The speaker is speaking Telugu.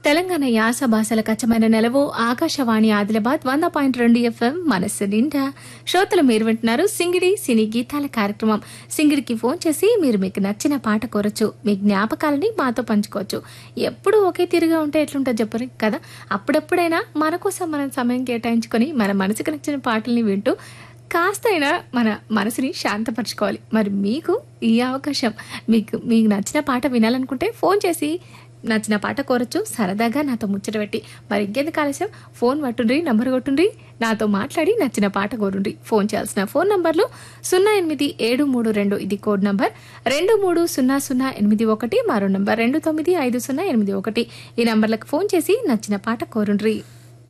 తెలంగాణ యాస భాషల కచ్చమైన నెలవు ఆకాశవాణి ఆదిలాబాద్ వంద పాయింట్ రెండు ఎఫ్ఎం మనస్సు నిండా శ్రోతలు మీరు వింటున్నారు సింగిడి సినీ గీతాల కార్యక్రమం సింగిడికి ఫోన్ చేసి మీరు మీకు నచ్చిన పాట కోరచ్చు మీ జ్ఞాపకాలని మాతో పంచుకోవచ్చు ఎప్పుడు ఒకే తీరుగా ఉంటే ఎట్లుంటుంది చెప్పరు కదా అప్పుడప్పుడైనా మన కోసం మనం సమయం కేటాయించుకొని మన మనసుకు నచ్చిన పాటల్ని వింటూ కాస్తైనా మన మనసుని శాంతపరచుకోవాలి మరి మీకు ఈ అవకాశం మీకు మీకు నచ్చిన పాట వినాలనుకుంటే ఫోన్ చేసి నచ్చిన పాట కోరచ్చు సరదాగా నాతో ముచ్చట పెట్టి మరి ఇంకెందుకు ఆలస్యం ఫోన్ పట్టుండ్రి నంబర్ కొట్టుండ్రి నాతో మాట్లాడి నచ్చిన పాట కోరుండ్రి ఫోన్ చేయాల్సిన ఫోన్ నంబర్లు సున్నా ఎనిమిది ఏడు మూడు రెండు ఇది కోడ్ నంబర్ రెండు మూడు సున్నా సున్నా ఎనిమిది ఒకటి మరో నంబర్ రెండు తొమ్మిది ఐదు సున్నా ఎనిమిది ఒకటి ఈ నంబర్లకు ఫోన్ చేసి నచ్చిన పాట కోరుండ్రి